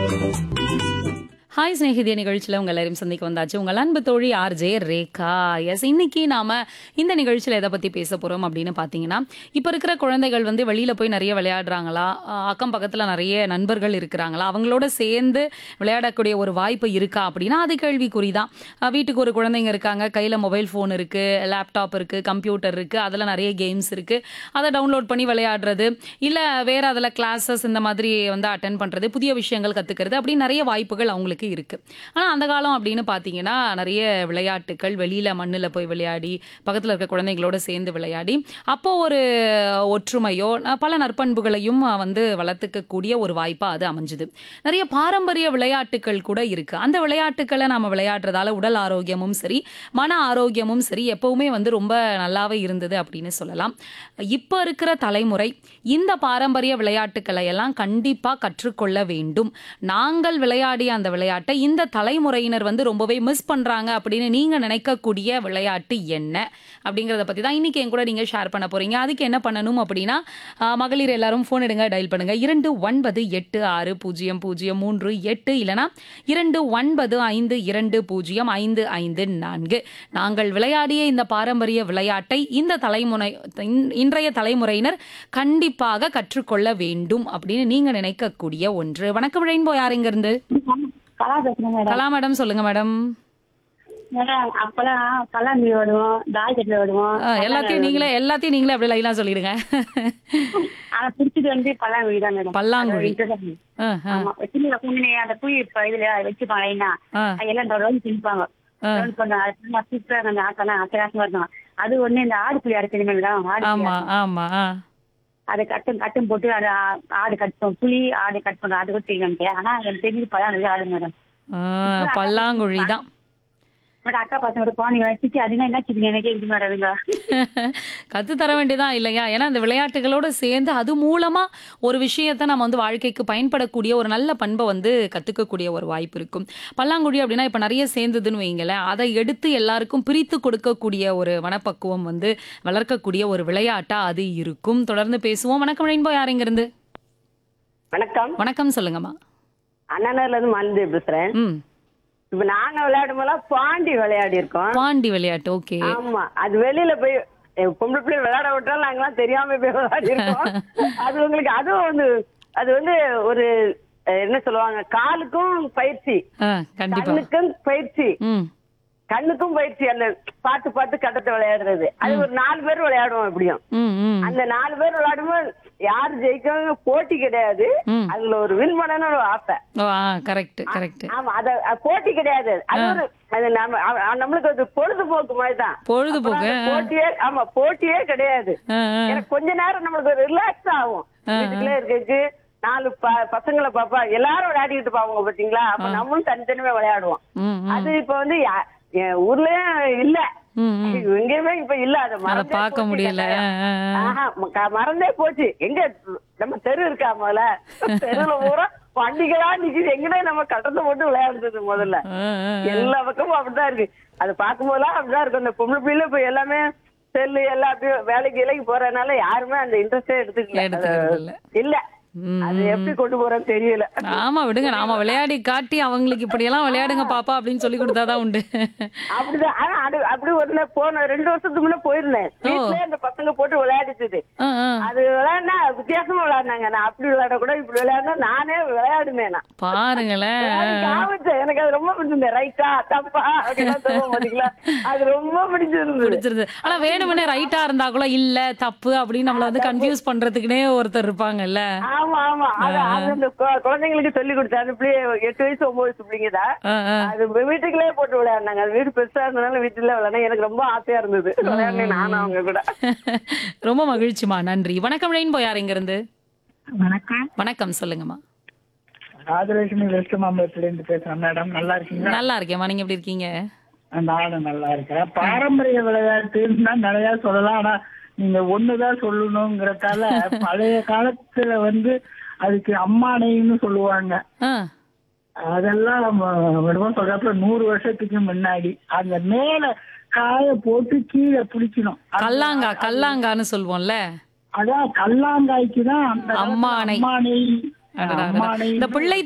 Hi ஸ்நேகிதிய நிகழ்ச்சியில் உங்கள் எல்லாரையும் சந்திக்க வந்தாச்சு உங்கள் அன்பு தோழி ஆர்ஜே ரேகா எஸ் இன்னைக்கு நாம இந்த நிகழ்ச்சியில் எதை பற்றி பேச போகிறோம் அப்படின்னு பார்த்தீங்கன்னா இப்போ இருக்கிற குழந்தைகள் வந்து வெளியில் போய் நிறைய விளையாடுறாங்களா அஹ் அக்கம் பக்கத்தில் நிறைய நண்பர்கள் இருக்கிறாங்களா அவங்களோட சேர்ந்து விளையாடக்கூடிய ஒரு வாய்ப்பு இருக்கா அப்படின்னா அது கேள்விக்குறி தான் அஹ் வீட்டுக்கு ஒரு குழந்தைங்க இருக்காங்க கையில் மொபைல் ஃபோன் இருக்குது லேப்டாப் இருக்குது கம்ப்யூட்டர் இருக்குது அதில் நிறைய கேம்ஸ் இருக்குது அதை டவுன்லோட் பண்ணி விளையாடுறது இல்லை வேறு அதில் கிளாஸஸ் இந்த மாதிரி வந்து அட்டன் பண்ணுறது புதிய விஷயங்கள் கற்றுக்கிறது அப்படி நிறைய வாய்ப்புகள் அவங்களுக்கு இருக்குது ஆனால் அந்த காலம் அப்படின்னு பார்த்தீங்கன்னா நிறைய விளையாட்டுகள் வெளியில் மண்ணில் போய் விளையாடி பக்கத்தில் இருக்க குழந்தைங்களோட சேர்ந்து விளையாடி அப்போ ஒரு ஒற்றுமையோ அஹ் பல நற்பண்புகளையும் அஹ் வந்து வளர்த்துக்கக்கூடிய ஒரு வாய்ப்பாக அது அமைஞ்சுது நிறைய பாரம்பரிய விளையாட்டுகள் கூட இருக்குது அந்த விளையாட்டுக்களை நம்ம விளையாடுறதால உடல் ஆரோக்கியமும் சரி மன ஆரோக்கியமும் சரி எப்பவுமே வந்து ரொம்ப நல்லாவே இருந்தது அப்படின்னு சொல்லலாம் இப்போ இருக்கிற தலைமுறை இந்த பாரம்பரிய விளையாட்டுக்களை எல்லாம் கண்டிப்பாக கற்றுக்கொள்ள வேண்டும் நாங்கள் விளையாடிய அந்த விளையாட்டை இந்த தலைமுறையினர் வந்து ரொம்பவே மிஸ் பண்றாங்க அப்படின்னு நீங்க நினைக்கக்கூடிய விளையாட்டு என்ன அப்படிங்கறத பத்தி தான் இன்னைக்கு என் கூட நீங்க ஷேர் பண்ண போறீங்க அதுக்கு என்ன பண்ணணும் அப்படின்னா ஆஹ், மகளிர் எல்லாரும் ஃபோன் எடுங்க டயல் பண்ணுங்க இரண்டு ஒன்பது எட்டு ஆறு பூஜ்ஜியம் பூஜ்ஜியம் மூன்று எட்டு இல்லனா இரண்டு ஒன்பது ஐந்து இரண்டு பூஜ்ஜியம் ஐந்து ஐந்து நான்கு நாங்கள் விளையாடிய இந்த பாரம்பரிய விளையாட்டை இந்த தலைமுறை இன்- இன்றைய தலைமுறையினர் கண்டிப்பாக கற்றுக்கொள்ள வேண்டும் அப்படின்னு நீங்க நினைக்கக்கூடிய ஒன்று வணக்கம் ரெயின்போ யாருங்க இருந்து கலா பேசுறேன் மேடம் கலா மேடம் சொல்லுங்க மேடம் மேடம் அப்பெல்லாம் பல்லாங்குழி விடுவோம் தாய்கட்டில் விடுவோம் ஆ, எல்லாத்தையும் நீங்களே எல்லாத்தையும் நீங்களே அப்படியே லைனா சொல்லிடுங்க ஆனா பிடிச்சது வந்து பல்லாங்குழி தான் மேடம் பல்லாங்குழி. அது interest ஆ- ஆ, ஆ, ஆமா சின்ன குழந்தை அந்த புளி இப்ப இதுல வச்சுப்பாங்க லைனா ஆ, எல்லாம் ரவுண்ட் திணிப்பாங்க ஆ. ரவுண்ட் பண்ணுவாங்க சூப்பரா அந்த ஆட்டெல்லாம் அட்டகாசமா இருக்கும் அது ஒண்ணு இந்த ஆடு புளி அரைக்கணும் மேடம் ஆடு புளி ஆமா அரைக்கணும். ஆமா ஆ. அதை கட்டும் கட்டும் போட்டு அது ஆ- ஆடு கட்டும் புளி ஆடு கட் பண்ணும் அது கூட தெரியும் ஆனா எனக்கு தெரிஞ்சு பல்லாங்குழி ஆடு மேடம் ஆ, பல்லாங்குழி தான் மேடம் அக்கா பசங்களோட குழந்தைங்க வச்சுட்டு அதுனா என்ன வச்சுக்கீங்க எனக்கே இது மேடம் இவங்க கத்து தர வேண்டியதான் இல்லையா ஏன்னா இந்த விளையாட்டுகளோட சேர்ந்து அது மூலமா ஒரு விஷயத்தை நம்ம வந்து வாழ்க்கைக்கு பயன்படக்கூடிய ஒரு நல்ல பண்பை வந்து கத்துக்கக்கூடிய ஒரு வாய்ப்பு இருக்கும் பல்லாங்குழி அப்படின்னா இப்ப நிறைய சேர்ந்ததுன்னு வைங்களேன் அதை எடுத்து எல்லாருக்கும் பிரித்து கொடுக்கக்கூடிய ஒரு மனப்பக்குவம் வந்து வளர்க்கக்கூடிய ஒரு விளையாட்டா அது இருக்கும் தொடர்ந்து பேசுவோம் வணக்கம் ரெயின்போ யாருங்க இருந்து வணக்கம் வணக்கம் சொல்லுங்கம்மா அண்ணனர்ல இருந்து மருந்து பேசுறேன் ம் இப்ப நாங்க விளையாடும் போதெல்லாம் பாண்டி விளையாடி இருக்கோம் பாண்டி விளையாட்டு ஓகே ஆமா அது வெளியில போய் எ, பொம்பளை பிள்ளை விளையாட விட்டாலும் நாங்கெல்லாம் தெரியாம போய் விளையாடி இருக்கோம் அது உங்களுக்கு அதுவும் வந்து அது வந்து ஒரு அஹ், என்ன சொல்லுவாங்க காலுக்கும் பயிற்சி ஆ கண்டிப்பா கண்ணுக்கும் பயிற்சி ம் கண்ணுக்கும் பயிற்சி அந்த பார்த்து பார்த்து கட்டத்தை விளையாடுறது அது ஒரு நாலு பேர் விளையாடுவோம் எப்படியும் ம் ம் அந்த நாலு பேர் விளையாடும்போது யார் ஜெயிக்கவும் போட்டி கிடையாது ம். அதுல ஒரு வின் பண்ணணும்னு ஒரு ஆசை ஓ ஆ கரெக்ட் கரெக்ட் ஆமா அத அது போட்டி கிடையாது அது ஒரு அது நம்ம அவ- அவ- நம்மளுக்கு ஒரு பொழுதுபோக்கு மாதிரி தான் பொழுதுபோக்கு அப்புறம் அந்த போட்டியே ஆமா போட்டியே கிடையாது ஆ, ஆ. எனக்கு கொஞ்ச நேரம் நம்மளுக்கு ஒரு ரிலாக்ஸ் ஆகும் வீட்டுக்குள்ளே இருக்கிறதுக்கு நாலு ப- பசங்களை பாப்பா எல்லாரும் விளையாடிக்கிட்டு பாவங்க பாத்தீங்களா அப்ப நம்மளும் தனித்தனியா விளையாடுவோம் ம் ம் அது இப்ப வந்து யா- என் ஊர்லயும் இல்ல ம் ம் எங்கேயுமே இப்ப இல்ல அதை அதை மறந்தே பார்க்க போச்சு முடியல கட்டாயம். ஆ, ஆ, ஆ. ஆஹா, ம- க- மறந்தே போச்சு எங்க நம்ம தெரு இருக்கா முதல்ல தெருவுல பூரா வண்டிகளா நிக்குது எங்கடா நம்ம கட்டத்தை போட்டு விளையாடுறது முதல்ல ஆ, ஆ, ஆ. எல்லா பக்கமும் அப்படிதான் இருக்கு அது பார்க்கும்போதெல்லாம் அப்படிதான் இருக்கும் இந்த பொம்பளை பிள்ளை இப்ப எல்லாமே செல்லு எல்லாம் அப்படியே வேலைக்கு வேலைக்கு போறதுனால யாருமே அந்த இன்ட்ரெஸ்டே எடுத்துக்கல எடுத்துக்கிறது இல்ல. அது- இல்ல ம், அது எப்படி கொண்டு போறோம்னு தெரியல ஆமா விடுங்க நாம விளையாடி காட்டி அவங்களுக்கு இப்படி எல்லாம் விளையாடுங்க பாப்பா அப்படின்னு சொல்லி கொடுத்தாதான் உண்டு அப்படிதான் ஆனா அது அப்படி ஒரு நாள் போன ரெண்டு வருஷத்துக்கு முன்ன போயிருந்தேன் வீட்டுல அந்த பசங்க போட்டு விளையாடிச்சது ஆ, ஆ. அது விளையாடினா வித்தியாசமா விளையாடினாங்க நான் அப்படி விளையாட கூட இப்படி விளையாடினா நானே விளையாடுனேன் நான் பாருங்களேன் எனக்கு ஆபத்து. எனக்கு அது ரொம்ப பிடிச்சிருந்தது ரைட்டா தப்பா அப்படிலாம் சொல்லுவோம் பாத்தீங்களா அது ரொம்ப பிடிச்சிருந்தது பிடிச்சிருது ஆனா வேணும்னே ரைட்டா இருந்தா கூட இல்ல தப்பு அப்படின்னு நம்மள வந்து கன்ஃபியூஸ் பண்றதுக்குனே ஒருத்தர் இருப்பாங்கல்ல ஆமா ஆமா அது அது அந்த கு- குழந்தைங்களுக்கு சொல்லி கொடுத்தேன் அந்த பிள்ளைய எட்டு வயசு ஒன்பது வயசு பிள்ளைங்க தான் ஆ, ஆ. அது வீட்டுக்குள்ளே போட்டு விளையாடினாங்க அது வீடு பெருசா இருந்தனால வீட்டுல விளையாட எனக்கு ரொம்ப ஆசையா இருந்தது விளையாடினேன் நானும் அவங்க கூட ரொம்ப மகிழ்ச்சிமா நன்றி வணக்கம் ரெயின்போ யார் இங்க இருந்து வணக்கம் வணக்கம் சொல்லுங்கம்மா ராஜலட்சுமி வெஸ்ட் மாம்பலத்துல இருந்து பேசுறேன் மேடம் நல்லா இருக்கீங்களா நல்லா இருக்கேம்மா நீங்க எப்படி இருக்கீங்க நானும் நல்லா இருக்கேன் பாரம்பரிய விளையாட்டுன்னா நிறைய சொல்லலாம் ஆனா நீங்க ஒண்ணுதான் சொல்லணுங்கிறதால பழைய காலத்துல வந்து அதுக்கு அம்மானைன்னு சொல்லுவாங்க ஆ அதெல்லாம் நம்ம விடுவோம் சொல்றப்ப நூறு வருஷத்துக்கு முன்னாடி அந்த மேல காய போட்டு கீழே பிடிக்கணும் அது- கல்லாங்கா கல்லாங்கான்னு சொல்லுவோம்ல அதான் கல்லாங்காய்க்கு தான் அந்த காலத்துல அம்மானை. அம்மானை அடடா, அடடா. அம்மானை இந்த பிள்ளை